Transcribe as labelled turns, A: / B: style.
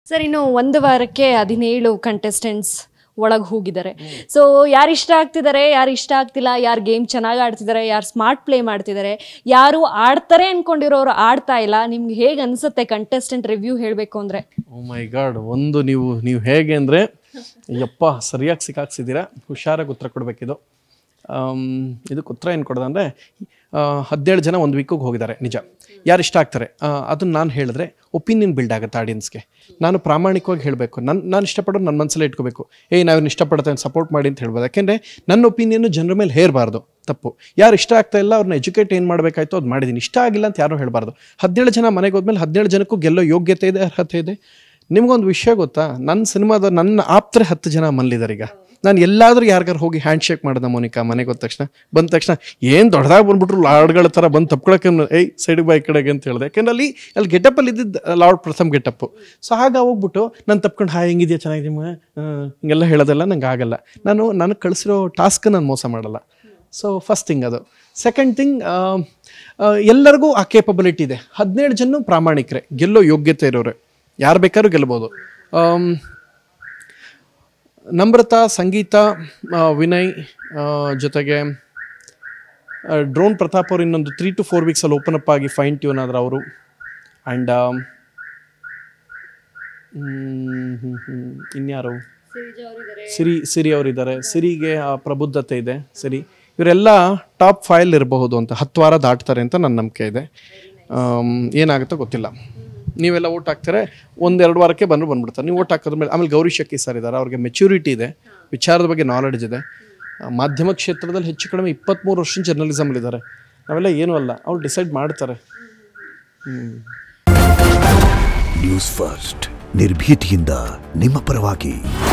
A: sir ಇನ್ನು ಒಂದು ವಾರಕ್ಕೆ ಹದಿನೇಳು ಕಂಟೆಸ್ಟೆಂಟ್ಸ್ ಒಳಗೆ ಹೋಗಿದ್ದಾರೆ ಸೊ ಯಾರು ಇಷ್ಟ ಆಗ್ತಿದ್ದಾರೆ ಯಾರು ಇಷ್ಟ ಆಗ್ತಿಲ್ಲ ಯಾರು ಗೇಮ್ ಚೆನ್ನಾಗಿ ಆಡ್ತಿದ್ದಾರೆ ಯಾರು ಸ್ಮಾರ್ಟ್ ಪ್ಲೇ ಮಾಡ್ತಿದ್ದಾರೆ ಯಾರು ಆಡ್ತಾರೆ ಅನ್ಕೊಂಡಿರೋರು ಆಡ್ತಾ ಇಲ್ಲ ನಿಮ್ಗೆ ಹೇಗೆ ಅನ್ಸುತ್ತೆ ಕಂಟೆಸ್ಟೆಂಟ್ ರಿವ್ಯೂ ಹೇಳಬೇಕು ಅಂದರೆ
B: ಓ ಮೈ ಗಾಡ್ ಒಂದು ನೀವು ನೀವು ಹೇಗೆ ಅಂದರೆ ಯಪ್ಪ ಸರಿಯಾಗಿ ಸಿಕ್ಕಾಕ್ಸಿದ್ದೀರಾ ಹುಷಾರಾಗಿ ಉತ್ತರ ಕೊಡಬೇಕಿದು ಇದಕ್ಕೆ ಉತ್ತರ ಏನು ಕೊಡೋದಂದರೆ ಹದಿನೇಳು ಜನ ಒಂದು ವೀಕಿಗೆ ಹೋಗಿದ್ದಾರೆ ನಿಜ ಯಾರು ಇಷ್ಟ ಆಗ್ತಾರೆ ಅದನ್ನು ನಾನು ಹೇಳಿದ್ರೆ ಒಪಿನಿಯನ್ ಬಿಲ್ಡ್ ಆಗುತ್ತೆ ಆಡಿಯನ್ಸ್ಗೆ ನಾನು ಪ್ರಾಮಾಣಿಕವಾಗಿ ಹೇಳಬೇಕು ನನ್ನ ನಾನು ಇಷ್ಟಪಡೋದು ನನ್ನ ಮನಸ್ಸಲ್ಲೇ ಇಟ್ಕೋಬೇಕು ಏಯ್ ನಾವು ಇಷ್ಟಪಡ್ತೇನೆ ಸಪೋರ್ಟ್ ಮಾಡಿ ಅಂತ ಹೇಳ್ಬೋದು ಯಾಕೆಂದರೆ ನನ್ನ ಒಪಿನಿಯನ್ನು ಜನರ ಮೇಲೆ ಹೇರಬಾರ್ದು ತಪ್ಪು ಯಾರು ಇಷ್ಟ ಆಗ್ತಾ ಇಲ್ಲ ಅವ್ರನ್ನ ಎಜುಕೇಟ್ ಏನು ಮಾಡಬೇಕಾಯ್ತು ಅದು ಮಾಡಿದ್ದೀನಿ ಇಷ್ಟ ಆಗಿಲ್ಲ ಅಂತ ಯಾರೂ ಹೇಳಬಾರ್ದು ಹದಿನೇಳು ಜನ ಮನೆಗೆ ಹೋದ್ಮೇಲೆ ಹದಿನೇಳು ಜನಕ್ಕೂ ಗೆಲ್ಲೋ ಯೋಗ್ಯತೆ ಇದೆ ಅರ್ಹತೆ ಇದೆ ನಿಮ್ಗೊಂದು ವಿಷಯ ಗೊತ್ತಾ ನನ್ನ ಸಿನಿಮಾದ ನನ್ನ ಆಪ್ತರೆ ಹತ್ತು ಜನ ಮಲ್ಲಿದ್ದಾರೆ ಈಗ ನಾನು ಎಲ್ಲಾದ್ರೂ ಯಾರಿಗಾರು ಹೋಗಿ ಹ್ಯಾಂಡ್ ಶೇಕ್ ಮಾಡ್ದೆ ಮೋನಿಕಾ ಮನೆಗೆ ಹೋದ ತಕ್ಷಣ ಬಂದ ತಕ್ಷಣ ಏನು ದೊಡ್ಡದಾಗಿ ಬಂದ್ಬಿಟ್ರು ಲಾಡ್ಗಳ ಥರ ಬಂದು ತಪ್ಕೊಳಕ್ಕೆ ಏಯ್ ಸೈಡ್ ಬೈ ಕಡೆಗೆ ಅಂತ ಹೇಳಿದೆ ಯಾಕೆಂದ್ರೆ ಅಲ್ಲಿ ಅಲ್ಲಿ ಗೆಟಪ್ಪಲ್ಲಿ ಇದ್ದಿದ್ದು ಲಾರ್ಡ್ ಪ್ರಥಮ್ ಗೆಟಪ್ಪು ಸೊ ಹಾಗೆ ಹೋಗ್ಬಿಟ್ಟು ನಾನು ತಪ್ಕೊಂಡು ಹಾಯ್ ಹೆಂಗಿದೆಯಾ ಚೆನ್ನಾಗಿದೆ ಮಗ ಹಿಂಗೆಲ್ಲ ಹೇಳೋದೆಲ್ಲ ನಂಗೆ ಆಗಲ್ಲ ನಾನು ನನಗೆ ಕಳಿಸಿರೋ ಟಾಸ್ಕ್ ನಾನು ಮೋಸ ಮಾಡಲ್ಲ ಸೊ ಫಸ್ಟ್ ಥಿಂಗ್ ಅದು ಸೆಕೆಂಡ್ ಥಿಂಗ್ ಎಲ್ಲರಿಗೂ ಆ ಕೇಪಬಿಲಿಟಿ ಇದೆ ಹದಿನೇಳು ಜನ ಪ್ರಾಮಾಣಿಕರೇ ಗೆಲ್ಲೋ ಯೋಗ್ಯತೆ ಇರೋರೆ ಯಾರು ಬೇಕಾದ್ರೂ ಗೆಲ್ಬೋದು ಆಮ್, ನಮ್ರತಾ ಸಂಗೀತ ಆ, ವಿನಯ್ ಆ, ಜೊತೆಗೆ ಡ್ರೋನ್ ಪ್ರತಾಪ್ ಅವರು ಇನ್ನೊಂದು ತ್ರೀ ಟು ಫೋರ್ ವೀಕ್ಸಲ್ಲಿ ಓಪನ್ ಅಪ್ ಆಗಿ ಫೈನ್ ಟ್ಯೂನ್ ಆದ್ರೆ ಅವರು ಆ್ಯಂಡ್ ಇನ್ಯಾರು ಸಿರಿ ಸಿರಿ ಅವರಿದ್ದಾರೆ ಸಿರಿಗೆ ಆ ಪ್ರಬುದ್ಧತೆ ಇದೆ ಸಿರಿ ಇವರೆಲ್ಲ ಟಾಪ್ ಫೈಲ್ ಇರಬಹುದು ಅಂತ ಹತ್ತು ವಾರ ದಾಟ್ತಾರೆ ಅಂತ ನನ್ನ ನಂಬಿಕೆ ಇದೆ ಆಮ್, ಏನಾಗುತ್ತೋ ಗೊತ್ತಿಲ್ಲ ನೀವೆಲ್ಲ ಓಟ್ ಹಾಕ್ತಾರೆ ಒಂದೆರಡು ವಾರಕ್ಕೆ ಬಂದ್ರು ಬಂದ್ಬಿಡ್ತಾರೆ ನೀವು ಓಟ್ ಹಾಕೋದ್ರ ಮೇಲೆ ಆಮೇಲೆ ಗೌರಿ ಶಕ್ಕಿ ಸರ್ ಇದ್ದಾರೆ ಅವ್ರಿಗೆ ಮೆಚ್ಯೂರಿಟಿ ಇದೆ ವಿಚಾರದ ಬಗ್ಗೆ ನಾಲೆಡ್ಜ್ ಇದೆ ಆ, ಮಾಧ್ಯಮ ಕ್ಷೇತ್ರದಲ್ಲಿ ಹೆಚ್ಚು ಕಡಿಮೆ ಇಪ್ಪತ್ತ್ಮೂರು ವರ್ಷ ಜರ್ನಲಿಸಮಲ್ಲಿದ್ದಾರೆ ನಾವೆಲ್ಲ ಏನೂ ಅಲ್ಲ ಅವ್ರು ಡಿಸೈಡ್ ಮಾಡ್ತಾರೆ ಹ್ಞೂ
C: ನ್ಯೂಸ್ ಫಸ್ಟ್ ನಿರ್ಭೀತಿಯಿಂದ ನಿಮ್ಮ ಪರವಾಗಿ